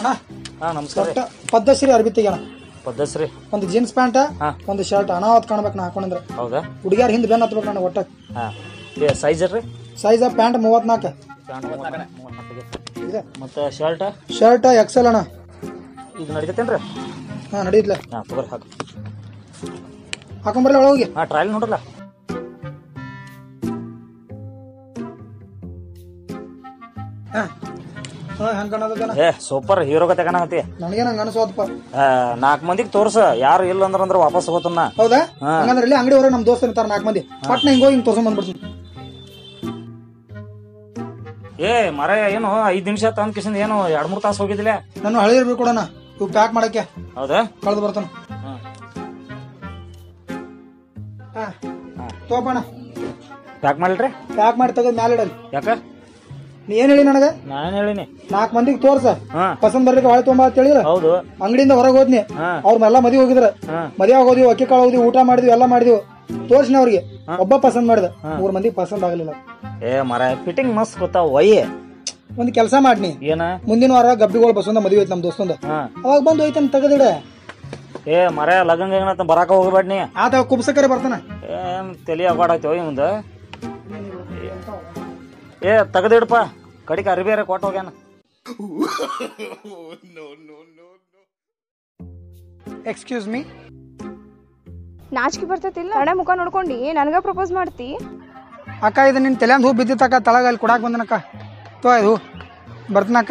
ಅಣ್ಣ ಹಾ ನಮಸ್ಕಾರ ಒಟ್ಟ ಪದ್ಧಶ್ರೀ ಅರ್ಬಿ ತೆಗ್ಯಾಣ ಪದ್ಧಸ್ರಿ ಒಂದು ಜೀನ್ಸ್ ಪ್ಯಾಂಟ್ ಹಾ. ಒಂದು ಶರ್ಟ್ ಅನಾವತ್ ಕಾಣ್ಬೇಕು ನಾ ಹಾಕೊಂಡ್ರೆ ಹೌದಾ ಹುಡುಗಿಯಾರ ಹಿಂದ್ ಬೆನ್ ಹತ್ಬೇಕು ನಾನು ಒಟ್ಟ ಹಾ ಏ ಸೈಜ್ ರೀ ಸೈಜ್ ಪ್ಯಾಂಟ್ ಮೂವತ್ನಾಲ್ಕು ಇದೆ ಮತ್ತು ಶರ್ಟ್ ಶರ್ಟ್ ಎಕ್ಸೆಲ್ ಅಣ್ಣ ಇದು ನಡಿತೈತೇನ್ರಿ ಹಾ ನಡೀತ್ಲೆ ಹಾ ತಗೋರಿ ಹಾಕು ಹಾಕೊಂಬರ್ಲಿ ಒಳಗೆ ಹಾ ಟ್ರಯಲ್ ನೋಡ್ರಲ್ಲ ಹಾ ಹಾ ಹೆಂಗ್ ಕಾಣೋದನ ಏ ಸೂಪರ್ ಹೀರೋ ಗತೆ ಕಾಣಕತ್ತಿ ನನಗೆ ನಂಗೆ ಅನ್ಸೋದಪ್ಪ ನಾಲ್ಕು ಮಂದಿಗೆ ತೋರ್ಸ ಯಾರು ಇಲ್ಲ ಅಂದ್ರ ಅಂದ್ರ ವಾಪಸ್ ಹೋಗೋತನ್ನ ಹೌದಾ ಹಾ. ಹಂಗಂದ್ರೆ ಇಲ್ಲಿ ಅಂಗಡಿ ಹೊರ ನಮ್ ದೋಸ್ತ ಇರ್ತಾರ ನಾಲ್ಕು ಮಂದಿ ಪಟ್ನ ಹಿಂಗ್ ಹೋಗಿ ಹಿಂಗ್ ತೋರ್ಸ್ಕೊಂಡ್ ಬಂದ್ಬಿಡ್ತೀನಿ ಏ ಮರ ಏನು ಐದ್ ನಿಮಿಷ ತಂದ್ ಕಿಸಿಂದ ಏನು ಎರಡ್ ಮೂರ್ ತಾಸು ಹೋಗಿದಿಲ್ಲ ನಾನು ಹಳೆ ಇರ್ಬೇಕು ಕೊಡೋಣ ಇವ್ ಪ್ಯಾಕ್ ಮಾಡಕ್ಕೆ ಹೌದಾ ಕಳೆದು ಬರ್ತಾನ ಹ್ಮ್. ಹಾ ತಗೋಪಣ ಪ್ಯಾಕ್ ಮಾಡಿಲ್ರಿ ಪ್ಯಾಕ್ ಮಾಡಿ ತೆಗೆದು ಮ್ಯಾಲೆ ಇಡಲಿ ಯಾಕ ನೀ ಏನ್ ಹೇಳಿ ನನಗೆ ನಾನ್ ಹೇಳಿನಿ ನಾಲ್ಕು ಮಂದಿಗೆ ತೋರ್ಸ ಹಾ ಪಸಂದ್ ಬರ್ಲಿಕ್ಕೆ ಹೊಳೆ ತೊಂಬ ಅಂತ ಹೇಳಿದ್ರ ಹೌದು ಅಂಗಡಿಯಿಂದ ಹೊರಗೆ ಹೋದ್ನಿ ಹಾ ಅವ್ರನ್ನೆಲ್ಲ ಮದುವೆ ಹೋಗಿದ್ರ ಹಾ ಮದುವೆ ಹೋದ್ವಿ ಅಕ್ಕಿ ಕಾಳು ಹೋದ್ವಿ ಊಟ ಮಾಡಿದ್ವಿ ಎಲ್ಲ ಮಾಡಿದ್ವಿ ತೋರ್ಸಿನ ಅವ್ರಿಗೆ ಒಬ್ಬ ಪಸಂದ್ ಮಾಡಿದ ಮೂರ್ ಮಂದಿಗೆ ಪಸಂದ್ ಆಗಲಿಲ್ಲ ಏ ಮರ ಫಿಟ್ಟಿಂಗ್ ಮಸ್ತ್ ಗೊತ್ತಾವ ಒಯ್ಯೆ ಒಂದ್ ಕೆಲಸ ಮಾಡ್ನಿ ಏನ ಮುಂದಿನ ವಾರ ಗಬ್ಬಿಗಳು ಬಸವಂದ ಮದುವೆ ಐತಿ ನಮ್ ದೋಸ್ತಂದ ಹಾ ಅವಾಗ ಬಂದು ಹೋಯ್ತಾನ ತೆಗದಿಡ ಏ ಮರ ಲಗಂಗ ಏನಂತ ಬರಾಕ ಹೋಗ್ಬೇಡ ನೀ ಆತ ಕುಬ್ಸಕರೆ ಬರ್ತಾನ ಏನ್ ತಲಿ ಆಗಾಡಾಯ್ತವ ಮುಂದ ಏ ತೆಗದಿಡಪ್ಪ ಕಡಿಗೆ ಅರಿಬೇರೆ ಕೊಟ್ಟು ಹೋಗ್ಯಾನ ಎಕ್ಸ್ಕ್ಯೂಸ್ ಮೀ ನಾಚಿಕೆ ಬರ್ತೈತಿಲ್ಲ ಹಣೆ ಮುಖ ನೋಡ್ಕೊಂಡು ನನಗ ಪ್ರಪೋಸ್ ಮಾಡ್ತಿ ಅಕ್ಕ ಇದು ನಿನ್ ತಲೆ ಹೂ ಬಿದ್ದಿತ್ತಕ್ಕ ತಳಗ ಅಲ್ಲಿ ಕೊಡಾಕ್ ಬಂದನಕ್ಕ ತೋ ಇದು ಬರ್ತನಕ್ಕ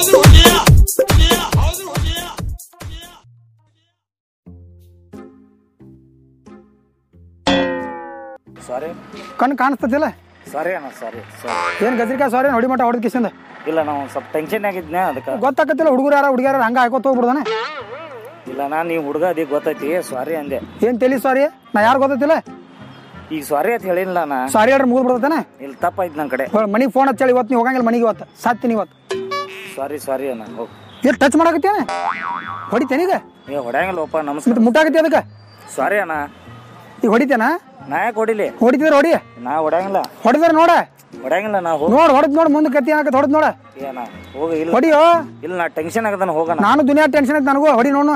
ಸಾರಿ ಕಣ್ ಕಾಣಿಸ್ತತಿಲ್ಲ ಸಾರಿ ಅಣ್ಣ ಸಾರಿ ಸಾರಿ ಏನ್ ಗಜರಿಕಾಯಿ ಸಾರಿ ಹೊಡಿ ಮಟ ಹೊಡೆದ ಕಿಸಿಂದ ಇಲ್ಲ ನಾವು ಸ್ವಲ್ಪ ಟೆನ್ಷನ್ ಆಗಿದ್ನೆ ಅದಕ್ಕೆ ಗೊತ್ತಾಕತ್ತಿಲ್ಲ ಹುಡುಗರು ಯಾರ ಹುಡುಗಿಯಾರ ಹಂಗ ಹಾಕೋತ ಹೋಗ್ಬಿಡ್ದಾನೆ ಇಲ್ಲ ನಾನು ನೀವು ಹುಡುಗ ಅದಿ ಗೊತ್ತೈತಿ ಸಾರಿ ಅಂದೆ ಏನ್ ತಲಿ ಸಾರಿ ನಾ ಯಾರು ಗೊತ್ತಿಲ್ಲ ಈಗ ಸಾರಿ ಅಂತ ಹೇಳಿಲ್ಲ ನಾ ಸಾರಿ ಹೇಳ್ರಿ ಮುಗಿದ್ ಬಿಡ್ತಾನೆ ಇಲ್ಲಿ ತಪ್ಪಾಯ್ತು ನನ್ನ ಕಡೆ ಮನಿಗೆ ಫೋನ್ ಹಚ್ಚಿ ಇವತ್ತು ನೀವು ಹೋಗಂಗಿಲ್ಲ ಮನಿಗೆ ಇವತ್ತು ಸಾತ್ತೀನಿ ಇವತ್ತು ಸಾರಿ ಸಾರಿ ಅಣ್ಣ ಹೋಗ್ ಏನು ಟಚ್ ಮಾಡಕತ್ತೇನೆ ಹೊಡಿತೇನೀಗ ಏ ಹೊಡ್ಯಾಂಗಿಲ್ಲಪ್ಪ ನಮಸ್ಕಾರ ಮತ್ತೆ ಮುಟ್ಟಾಕತ್ತಿ ಅದಕ್ಕೆ ಸಾರಿ ಅಣ್ಣ ಈಗ ಹೊಡಿತೇನ ನಾ ಯಾಕೆ ಹೊಡಿಲಿ ಹೊಡಿತಿದ್ರೆ ಹೊಡಿ ನಾ ಹೊಡ್ಯಾಂಗಿಲ್ಲ ಹೊಡಿದ್ರೆ ನೋಡ ಹೊಡ್ಯಾಂಗಿಲ್ಲ ನಾ ಹೋಗಿ ನೋಡ್ ಹೊಡೆದ್ ನೋಡ್ ಮುಂದೆ ಕತ್ತಿ ಅನ್ನಕತ್ತ ಹೊಡೆದ್ ನೋಡ ಏನ ಹೋಗ ಇಲ್ಲ ಹೊಡಿಯೋ ಇಲ್ಲ ನಾ ಟೆನ್ಷನ್ ಆಗದಾನ ಹೋಗೋಣ ನಾನು ದುನಿಯಾ ಟೆನ್ಷನ್ ಐತೆ ನನಗೂ ಹೊಡಿ ನೋಡು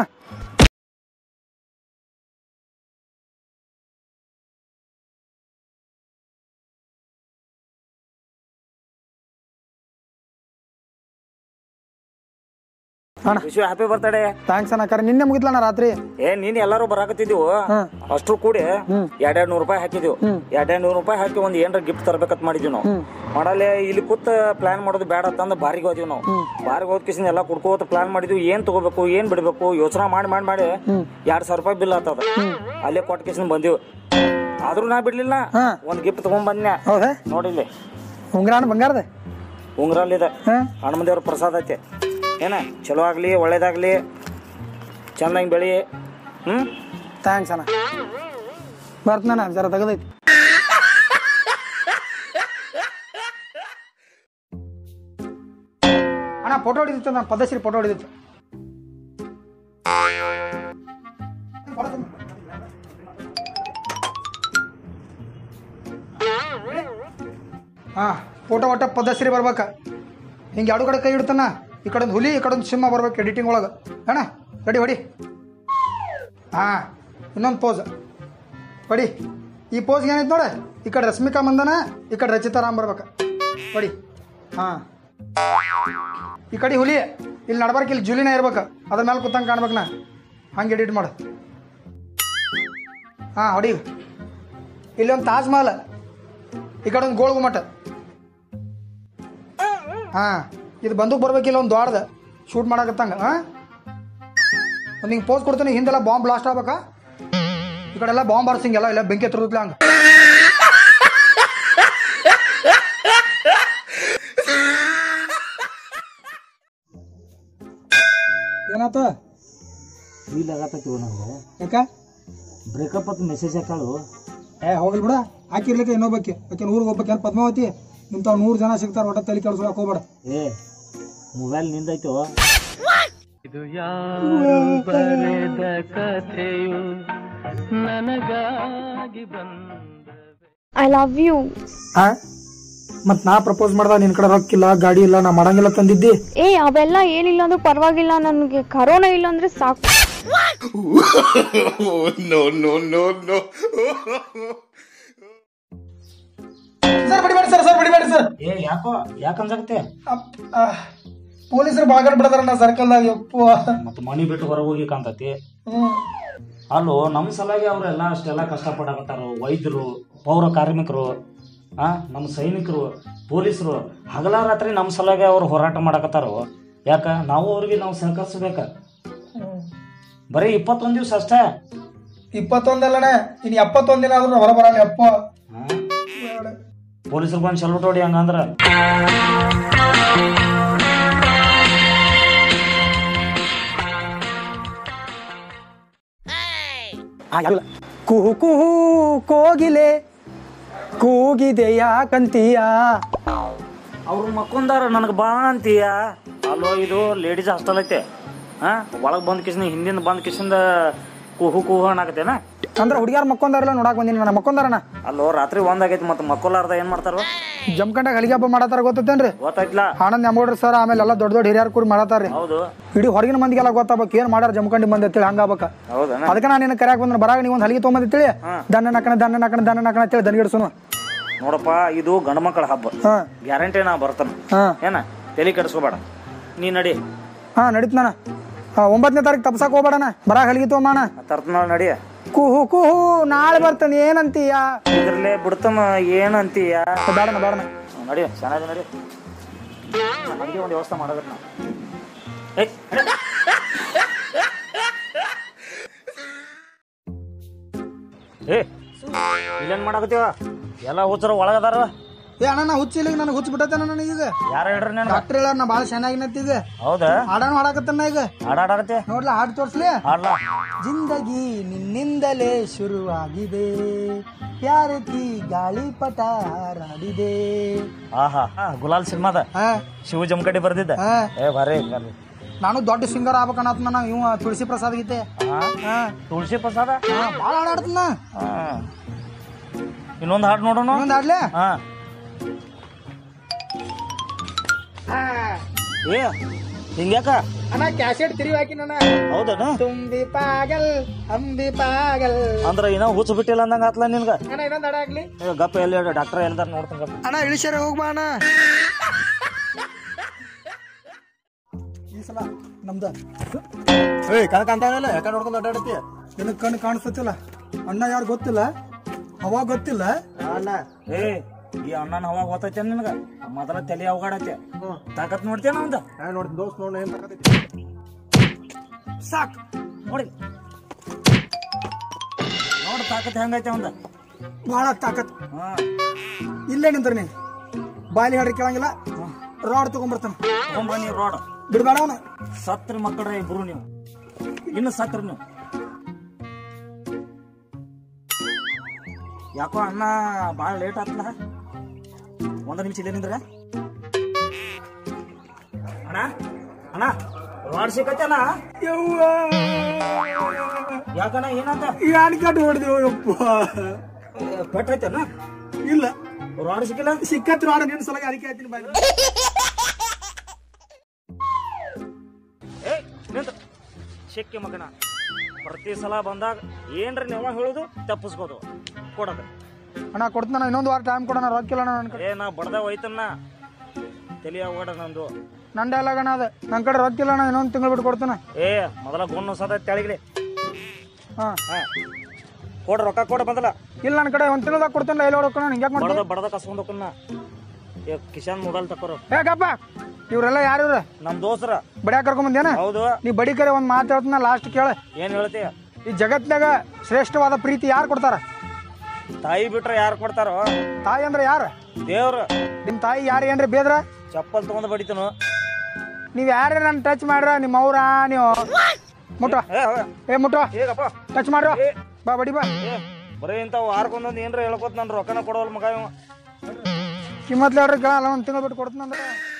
ಅಣ್ಣ ವಿಶ್ವ ಹ್ಯಾಪಿ ಬರ್ತಡೇ ಥ್ಯಾಂಕ್ಸ್ ಅಣ್ಣ ಕರೆ ನಿನ್ನೆ ಮುಗಿತ್ಲಣ್ಣ ರಾತ್ರಿ ಏ ನೀನ್ ಎಲ್ಲಾರು ಬರಾಕತ್ತಿದ್ವು ಹ್ಮ್. ಅಷ್ಟ್ರು ಕೂಡಿ ಎರಡೆರಡ್ ನೂರು ರೂಪಾಯಿ ಹಾಕಿದ್ವು ಎರಡೆರಡ್ ನೂರು ರೂಪಾಯಿ ಹಾಕಿ ಒಂದ್ ಏನ್ರ ಗಿಫ್ಟ್ ತರ್ಬೇಕಂತ ಮಾಡಿದ್ವಿ ನಾವು ಮಾಡಲೆ ಇಲ್ಲಿ ಕೂತ್ ಪ್ಲಾನ್ ಮಾಡೋದು ಬೇಡ ಅಂತಂದ್ ಬಾರಿಗೆ ಹೋದ್ವಿ ನಾವು ಬಾರಿಗೆ ಹೋದ್ ಕಿಸಿನ ಎಲ್ಲ ಕುಡ್ಕೋತ ಪ್ಲಾನ್ ಮಾಡಿದ್ವಿ ಏನ್ ತಗೋಬೇಕು ಏನ್ ಬಿಡ್ಬೇಕು ಯೋಚನೆ ಮಾಡಿ ಮಾಡಿ ಮಾಡಿ ಎರಡ್ ಸಾವಿರ ರೂಪಾಯಿ ಬಿಲ್ ಆತದ ಅಲ್ಲೇ ಕೊಟ್ಟ ಕಿಸಿನ ಬಂದಿವ್ ಆದ್ರೂ ನಾ ಬಿಡ್ಲಿಲ್ಲ ಹಾ. ಒಂದ್ ಗಿಫ್ಟ್ ತಗೊಂಡ್ ಬಂದ್ನ್ಯಾ ಹೌದಾ ನೋಡಿಲ್ಲಿ ಉಂಗ್ರ ಅಣ್ಣ ಬಂಗಾರದ ಉಂಗ್ರಲ್ಲಿದೆ ಹಾ ಹನುಮಂದೇವ್ರ ಪ್ರಸಾದ ಐತೆ ಏನ ಚಲೋ ಆಗ್ಲಿ ಒಳ್ಳೇದಾಗ್ಲಿ ಚಂದಂಗ್ ಬೆಳಿ ಹ್ಮ್ ಥ್ಯಾಂಕ್ಸ್ ಅಣ್ಣ ಬರ್ತಣ್ಣ ಜರ ತೆಗದೈತಿ ಅಣ್ಣ ಫೋಟೋ ಹೊಡಿದಿತ್ತು ನಾನು ಪದ್ಧಶ್ರೀ ಫೋಟೋ ಹೊಡಿದಿತ್ತು ಹಾ ಫೋಟೋ ಒಟ್ಟ ಪದ್ಧಶ್ರೀ ಬರ್ಬೇಕ ಹಿಂಗೆ ಎರಡು ಕಡೆ ಕೈ ಇಡ್ತಾನ ಈ ಕಡೆ ಒಂದು ಹುಲಿ ಈ ಕಡೆ ಒಂದು ಸಿಂಹ ಬರ್ಬೇಕು ಎಡಿಟಿಂಗ್ ಒಳಗೆ ಅಣ್ಣ ರೆಡಿ ಹೊಡಿ ಹಾ ಇನ್ನೊಂದು ಪೋಸ್ ಹೊಡಿ ಈ ಪೋಸ್ಗೆ ಏನೈತೆ ನೋಡ ಈ ಕಡೆ ರಶ್ಮಿಕಾ ಮಂದನ ಈ ಕಡೆ ರಚಿತಾ ರಾಮ್ ಬರ್ಬೇಕ ಹೊಡಿ ಹಾ ಈ ಕಡೆ ಹುಲಿ ಇಲ್ಲಿ ನಡ್ಬಾರ್ಕ ಇಲ್ಲಿ ಜುಲಿನ ಇರ್ಬೇಕು ಅದ್ರ ಮೇಲೆ ಕೂತಂಗೆ ಕಾಣ್ಬೇಕು ನಾ ಹಂಗೆ ಎಡಿಟ್ ಮಾಡು ಹಾಂ ಹೊಡಿ ಇಲ್ಲಿ ಒಂದು ತಾಜ್ ಮಹಲ್ ಈ ಕಡೆ ಒಂದು ಗೋಳ ಗುಮ್ಮಟ ಹಾಂ ಇದು ಬಂದೂಕ್ ಬರ್ಬೇಕಿಲ್ಲ ಒಂದು ದೊಡ್ಡದ ಶೂಟ್ ಮಾಡಕತ್ತಂಗ ಹಾಂ ಒಂದು ಹಿಂಗೆ ಪೋಸ್ ಕೊಡ್ತೀನಿ ಹಿಂದೆಲ್ಲ ಬಾಂಬ್ ಬ್ಲಾಸ್ಟ್ ಆಗ್ಬೇಕಾ ಈ ಕಡೆ ಎಲ್ಲ ಬಾಂಬ್ ಬಾರ್ಸಿಂಗೆಲ್ಲ ಇಲ್ಲ ಬೆಂಕಿ ಹತ್ತಿರತ್ಲ ಹಂಗೆ ಏನಾತ ಫೀಲ್ ಆಗತ್ತೈತಿ ನಂಗೆ ಯಾಕ ಬ್ರೇಕಪ್ ಅಂತ ಮೆಸೇಜ್ ಹಾಕಾಳು ಏ ಹೋಗಲ್ ಬಿಡ ಹಾಕಿರ್ಲಿಕ್ಕೆ ಇನ್ನೊಬ್ಬಕ್ಕೆ ಆಕೆ ಊರಿಗೆ ಹೋಗ್ಬೇಕು ಏನು ಪದ್ಮಾವತಿ ಇಂಥವ್ ನೂರು ಜನ ಸಿಗ್ತಾರ ಒಟ್ಟ ತಲೆ ಕೆಲ್ಸಕ್ಕೆ ಹೋಗ್ಬೇಡ ಏ ಮೊಬೈಲ್ ನಿಂದೈತೋ ಐ ಲವ್ ಯು ಹಾ ಮತ್ ನಾ ಪ್ರಪೋಸ್ ಮಾಡ್ದ ನಿನ್ ಕಡೆ ರೊಕ್ಕಿಲ್ಲ ಗಾಡಿ ಇಲ್ಲ ನಾ ಮಾಡಂಗಿಲ್ಲ ತಂದಿದ್ದಿ ಏ ಅವೆಲ್ಲ ಏನಿಲ್ಲ ಅಂದ್ರೂ ಪರವಾಗಿಲ್ಲ ನನಗೆ ಕರೋನಾ ಇಲ್ಲ ಅಂದ್ರೆ ಸಾಕು ಸರ್ ಬಿಡಿಬೇಡಿ ಸರ್ ಸರ್ ಬಿಡಿಬೇಡಿ ಸರ್ ಏ ಯಾಕೋ ಯಾಕಂಜಾಗತ್ತೆ ಪೊಲೀಸರು ಬಾಗಡ್ ಬಿಡದಾರಣ್ಣ ಸರ್ಕಲ್ದಾಗ ಯಪ್ಪು ಮತ್ತೆ ಮನಿ ಬಿಟ್ಟು ಹೊರಗೆ ಹೋಗಿ ಕಾಣ್ತತಿ ಹ್ಮ್ ಅಲ್ಲೋ ನಮ್ಮ ಸಲಾಗಿ ಅವರೆಲ್ಲ ಅಷ್ಟೆಲ್ಲ ಕಷ್ಟಪಡಕತ್ತಾರ ವೈದ್ಯರು ಪೌರ ಕಾರ್ಮಿಕರು ಆ ನಮ್ಮ ಸೈನಿಕರು ಪೊಲೀಸರು ಹಗಲ ರಾತ್ರಿ ನಮ್ಮ ಸಲಾಗಿ ಅವ್ರು ಹೋರಾಟ ಮಾಡಕತ್ತಾರ ಯಾಕ ನಾವು ಅವ್ರಿಗೆ ನಾವು ಸಹಕರಿಸ್ಬೇಕ ಬರೀ ಇಪ್ಪತ್ತೊಂದು ದಿವಸ ಅಷ್ಟೇ ಇಪ್ಪತ್ತೊಂದಲ್ಲಣ್ಣ ಇನ್ ಎಪ್ಪತ್ತೊಂದ್ ದಿನ ಆದ್ರೂ ಹೊರ ಬರಲ್ಲ ಯಪ್ಪ ಪೊಲೀಸರು ಬಂದು ಸಲ್ಯೂಟ್ ಹೊಡಿ ಹಂಗಂದ್ರ ಕುಹು ಕುಹು ಕೋಗಿಲೆ ಕೂಗಿದೆ ಯಾಕಂತೀಯ ಅವ್ರು ಮಕ್ಕೊಂದಾರ ನನಗೆ ಬಾ ಅಂತೀಯ ಅಲ್ಲೋ ಇದು ಲೇಡೀಸ್ ಹಾಸ್ಟೆಲ್ ಐತೆ ಹಾ ಒಳಗೆ ಬಂದ್ ಕಿಶನ್ ಹಿಂದಿಂದ ಬಂದ್ ಕಿಶಿಂದ ಕುಹು ಕುಹು ಅನ್ನಕತ್ತೇನ ಅಂದ್ರ ಹುಡುಗ್ಯಾರ ಮಕ್ಕೊಂದಾರಲ್ಲ ನೋಡಕ್ ಬಂದಿನಿ ನಾನು ಮಕ್ಕೊಂದಾರಣ ಅಲ್ಲೋ ರಾತ್ರಿ ಒಂದಾಗೈತಿ ಮತ್ತೆ ಮಕ್ಕೋಲಾರ್ದ ಏನ್ ಮಾಡ್ತಾರ ಜಮ್ಕಂಡಾಗ ಹಲಿಗೆ ಹಬ್ಬ ಮಾಡತ್ತಾರ ಗೊತ್ತೇನ್ರಿ ಗೊತ್ತಾಯ್ತಿಲ್ಲ ಆನಂದ್ ಎಂಬೋಡ್ರಿ ಸರ್ ಆಮೇಲೆ ಎಲ್ಲ ದೊಡ್ಡ ದೊಡ್ಡ ಹಿರಿಯರ್ ಕೂಡಿ ಮಾಡತ್ತಾರ್ರಿ ಹೌದು ಇಡೀ ಹೊರಗಿನ ಮಂದಿಗೆಲ್ಲ ಗೊತ್ತಾಗ್ಬೇಕು ಏನ್ ಮಾಡ್ಯಾರ ಜಮ್ಕಂಡಿ ಮಂದಿ ಅಂತೇಳಿ ಹಂಗಾಗ್ಬೇಕ ಹೌದನ ಅದಕ್ಕೆ ನಾನು ನಿನ್ನ ಕರ್ಯಾಕ ಬಂದ್ರೆ ಬರಾಗ ನೀವು ಒಂದು ಹಲಿಗೆ ತೊಗೊಂಬಂದಿತ್ತೇಳಿ ದನ್ನ ನಕಣ ದನ್ನ ನಕಣ ದನ್ನ ನಕಣ ಅಂತೇಳಿ ದನಗಿಡ್ಸುನು ನೋಡಪ್ಪ ಇದು ಗಂಡು ಮಕ್ಕಳ ಹಬ್ಬ ಹಾ ಗ್ಯಾರಂಟಿ ನಾ ಬರ್ತಾನ ಹಾ ಏನ ತಲೆ ಕೆಡಿಸ್ಕೋಬೇಡ ನೀ ನಡಿ ಹಾ ನಡೀತ್ ನಾನು ಒಂಬತ್ತನೇ ತಾರೀಕು ತಪ್ಸಕ್ ಹೋಗ್ಬೇಡಣ ಬರಾಗ ಹಲಿಗೆ ತೊಗೊಂಬಣ ತರ್ತನಾಳ ನಡಿ ಕುಹು ಕುಹು ನಾಳೆ ಬರ್ತಾನೆ ಏನಂತೀಯ ಇದ್ರಲ್ಲೇ ಬಿಡ್ತಮ್ಮ ಏನಂತೀಯ ಬೇಡಣ ಬೇಡಣ ನಡಿ ಚೆನ್ನಾಗಿ ನಡಿ ನಮಗೆ ಒಂದು ವ್ಯವಸ್ಥೆ ಮಾಡೋದ್ರ ನಾ ಏಯ್ ನಡಿ. ಏ ಇಲ್ಲೇನ್ ಮಾಡಕತ್ತೀವ ಎಲ್ಲ ಹುಚ್ಚರ ಒಳಗದಾರ ಏ ಅಣ್ಣ ನಾ ಹುಚ್ಚಿಲ್ಲ ನನಗೆ ಹುಚ್ಚ ಬಿಟ್ಟೈತೆ ನನಗೆ ಈಗ ಯಾರ ಹೇಳ್ರಿ ನಾನು ಡಾಕ್ಟರ್ ಹೇಳ ನಾ ಭಾಳ ಚೆನ್ನಾಗಿನತ್ತ ಈಗ ಹೌದಾ ಹಾಡಾಣ ಹಾಡಾಕತ್ತನ್ನ ಈಗ ಹಾಡಾಡಕತ್ತೆ ನೋಡ್ಲಾ ಹಾಡು ತೋರ್ಸ್ಲಿ ಹಾಡ್ಲಾ ಜಿಂದಗಿ ನಿನ್ನಿಂದಲೇ ಶುರುವಾಗಿದೆ ಪ್ಯಾರಕಿ ಗಾಳಿಪಟ ಹಾರಾಡಿದೆ ಆಹಾ ಹಾ, ಗುಲಾಲ್ ಸಿನಿಮಾದ ಹಾ ಶಿವ ಜಮಕಡಿ ಬರ್ದಿದ್ದ ಹಾ ಏ ಬರ್ರಿ ಬರ್ರಿ ನಾನು ದೊಡ್ಡ ಸಿಂಗರ್ ಆಗ್ಬೇಕನ್ನತ್ ನಾನು ಇವ ತುಳಸಿ ಪ್ರಸಾದ್ ಗೀತೆ ಹಾ ಹಾ ತುಳಸಿ ಪ್ರಸಾದ ಹಾ ಭಾಳ ಹಾಡಾಡ್ತನ ಹಾ ಇನ್ನೊಂದು ಹಾಡು ನೋಡೋಣ ಇನ್ನೊಂದು ಹಾಡ್ಲೆ ಹಾ ಏ ಹಿಂಗ್ಯಾಕ ಅಣ್ಣ ಕ್ಯಾಸೆಟ್ ತಿರುವಿ ಹಾಕಿ ನನ್ನ ಹೌದನ ತುಂಬಿ ಪಾಗಲ್ ಅಂಬಿ ಪಾಗಲ್ ಅಂದ್ರ ಏನೋ ಹುಚ್ಚ ಬಿಟ್ಟಿಲ್ಲ ಅಂದಂಗ ಆತ್ಲ ನಿನ್ಗ ಅಣ್ಣ ಇನ್ನೊಂದು ಹಾಡ ಆಗ್ಲಿ ಏ, ಗಪ್ಪ ಎಲ್ಲಿ ಡಾಕ್ಟರ್ ಎಲ್ಲಿದಾರ ನೋಡ್ತಾನ ಗಪ್ಪ ಅಣ್ಣ ಇಳಿಸ್ಯಾರ ಹೋಗ್ಬಾ ಅಣ್ಣ ಈ ಸಲ ನಮ್ದ ಏಯ್ ಕಣಕ್ ಅಂತಾನಲ್ಲ ಯಾಕೆ ನೋಡ್ಕೊಂಡು ಅಡ್ಡಾಡತ್ತಿ ನಿನಗ್ ಕಣ್ಣು ಕಾಣಿಸ್ತತಿಲ್ಲ ಅಣ್ಣ ಯಾರು ಗೊತ್ತಿಲ್ಲ ಅವಾಗ ಗೊತ್ತಿಲ್ಲ ಅಣ್ಣ ಏ ಈ ಅಣ್ಣನ ಹವಾ ಗೊತ್ತೈತೆ ನಿನಗ ಮೊದಲ ತಲೆ ಅವಗಾಡತ್ತೆ ತಾಕತ್ ನೋಡ್ತೇನ ಅವಂದ ನಾ ನೋಡ್ತೀನಿ ದೋಸ್ತ್ ನೋಡ್ ಏನ್ ಮಾಡಕತ್ತಿ ಸಾಕ್ ನೋಡಿ ನೋಡ್ ತಾಕತ್ ಹೆಂಗೈತೆ ಅವಂದ ಬಹಳ ತಾಕತ್ ಹಾ ಇಲ್ಲೇ ನಿಂತ್ರ ನೀ ಬಾಲಿ ಹಾಡ್ರಿ ಕೇಳಂಗಿಲ್ಲ ರಾಡ್ ತಗೊಂಡ್ಬರ್ತಾನ ತಗೊಂಬನ್ನಿ ರೋಡ್ ಬಿಡ್ಬೇಡ ಅವನು ಸತ್ರ ಮಕ್ಕಳ್ರೆ ಇಬ್ರು ನೀವು ಇನ್ನು ಸತ್ರ ನೀವು ಯಾಕೋ ಅಣ್ಣ ಭಾಳ ಲೇಟ್ ಆತ್ಲ ಒಂದ ನಿಮಿಷ ಇದೆ ನಿಂದ್ರ ಅಣ್ಣ ಅಣ್ಣ ರಾಡ್ ಸಿಕ್ಕತ್ತಣ್ಣ ಯಾಕಣ್ಣ ಏನಂತ ಯಾನ್ ಕಟ್ ಹೊಡೆದೇವು ಯಪ್ಪ ಪೆಟ್ಟೈತಣ್ಣ ಇಲ್ಲ ರಾಡ್ ಸಿಕ್ಕಿಲ್ಲ ಸಿಕ್ಕತ್ ರಾಡ ನಿನ್ನ ಸಲಗ ಅರಿಕೆ ಆಯ್ತೀನಿ ಬಾಯಿ ಏ ನಿಂತ ಸಿಕ್ಕಿ ಮಗನ ಪ್ರತಿ ಸಲ ಬಂದಾಗ ಏನ್ರಿ ನೀವು ಹೇಳೋದು ತಪ್ಪಿಸ್ಬೋದು ಕೊಡೋದು ಅಣ್ಣ ಕೊಡ್ತಾನ ಇನ್ನೊಂದು ವಾರ ಟೈಮ್ ಕೊಡೋಣ ರೊಕ್ಕಿಲ್ಲ ನನ್ನ ಕಡೆ ಏ ನಾ ಬಡ್ದ ಹೋಯ್ತನ್ನ ತಲಿ ಅವಗಡ ನಂದು ನನ್ನ ಡೈಲಾಗ್ ಅಣ್ಣ ಅದು ನನ್ನ ಕಡೆ ರೊಕ್ಕಿಲ್ಲ ಅಣ್ಣ ಇನ್ನೊಂದು ತಿಂಗಳು ಬಿಟ್ಟು ಕೊಡ್ತಾನ ಏ ಮೊದಲ ಗುಣ್ಣು ಸದ ತೆಳಗಿಲಿ ಹಾ ಹಾ ಕೊಡ ರೊಕ್ಕ ಕೊಡ ಮೊದಲ ಇಲ್ಲ ನನ್ನ ಕಡೆ ಒಂದು ತಿಂಗಳದಾಗ ಕೊಡ್ತಾನಲ್ಲ ಎಲ್ಲಿ ಹೊಡ್ಕೊಣ ಹಿಂಗೆ ಯಾಕೆ ಮಾಡ್ತೀನಿ ಬಡದ ಬಡದ ಕಸ್ಕೊಂಡ್ ಹೋಕನ್ನ ಏ ಕಿಶನ್ ಮೊಬೈಲ್ ತಕೋರು ಏ ಗಪ್ಪ ಇವರೆಲ್ಲ ಯಾರು ಇವ್ರು ನಮ್ ದೋಸ್ತರ ಬಡಿಯಾಕ ಕರ್ಕೊಂಬಂದೇನ ಹೌದು ನೀ ಬಡಿ ಕರೆ ಒಂದು ಮಾತು ಹೇಳ್ತಾನ ಲಾಸ್ಟ್ ಕೇಳ ಏನ್ ಹೇಳ್ತೀಯ ಈ ಜಗತ್ನಾಗ ಶ್ರೇಷ್ಠವಾದ ಪ್ರೀತಿ ಯಾರು ಕೊಡ್ತಾರ ತಾಯಿ ಬಿಟ್ರೆ ಯಾರು ಕೊಡ್ತಾರೋ ತಾಯಿ ಅಂದ್ರೆ ಯಾರು ದೇವ್ರ ನಿಮ್ಮ ತಾಯಿ ಯಾರು ಏನ್ರಿ ಬೇದ್ರ ಚಪ್ಪಲ್ ತಗೊಂಡ್ ಬಡಿತನು ನೀವು ಯಾರೇ ನನ್ನ ಟಚ್ ಮಾಡ್ರ ನಿಮ್ಮ ಅವ್ರ ನೀವು ಮುಟ್ಟ ಏ ಹೋಗ. ಏ ಮುಟ್ಟ ಏಗಪ್ಪ ಟಚ್ ಮಾಡ್ರ ಏ. ಬಾ ಬಡಿ ಬಾ ಏ ಬರೀ ಇಂಥವು ವಾರಕ್ಕೊಂದೊಂದು ಏನ್ರ ಹೇಳ್ಕೊತ ನಾನು ರೊಕ್ಕನ ಕೊಡವಲ್ ಮಗ ಇವ ಕಿಮ್ಮತ್ ಹೇಳ್ರಿ ಕೇಳಲ್ಲ ಒಂದು ತಿಂಗಳು ಬಿಟ್ಟು ಕೊಡ್ತಾನಂದ್ರೆ